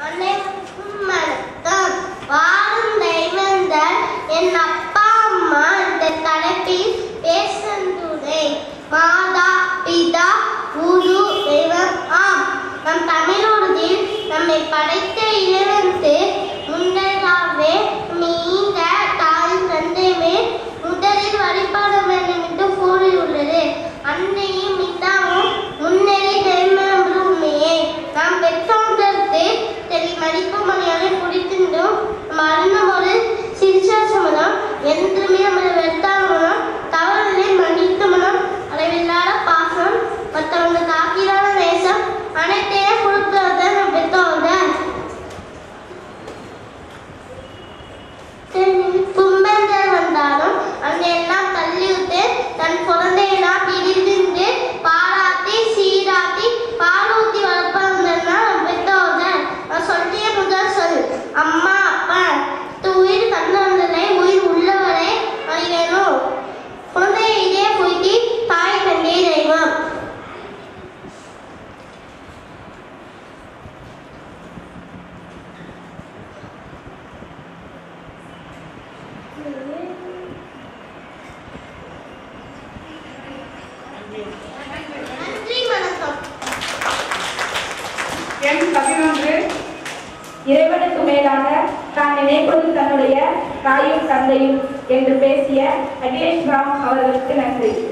அனைவருக்கும் வணக்கம் வாழும் தெய்வங்கள் என் அப்பா அம்மா இந்த தலைப்பில் பேசுந்துரை மாதா பிதா குரு தெய்வம் ஆம் நம் தமிழூரில் நம்மை படைத்த இறைவனுக்கு முன்னதாகவே மீண்ட தாய் தந்தையுமே முதலில் வழிபாட வேண்டும் என்று கூறியுள்ளது அன்னையும் மிதாவும் முன்னேறி தெய்வம் உண்மையே நாம் பெற்றோர்களுக்கு தெரி மதிப்பு மரியாதை குறித்திருந்தும் நம்ம அருணும் ஒரு சிறுசாசமனம் என்றுமே நம்மளை வெறுத்தாத மனம் தவறுகளை மன்னித்த மனம் அளவில்லாத பாசம் மற்றவங்க தாக்கிடாத நேசம் அனைத்தையும் கொடுக்கிறது நம் பெற்றோர்கள் துன்பங்கள் வந்தாலும் அந்த எல்லாம் தள்ளிவிட்டு தன் குழந்தையெல்லாம் பிரிந்து பாராட்டி சீராட்டி பாலூட்டி வளர்ப்பதுன்னா பெற்றோர்கள் நான் சொல்லிய முதல் சொல் அம்மா அப்பா இந்த உயிர் தந்தவர்களை உயிர் உள்ளவரை அறியணும் குழந்தையை இதே போய்த்தி தாய் தந்தை தெய்வம் நன்றி வணக்கம் எண் பதினொன்று இறைவனுக்கு மேலாக தான் நினைப்பது தன்னுடைய தாயும் தந்தையும் என்று பேசிய அகிலேஷ் ராம் அவர்களுக்கு நன்றி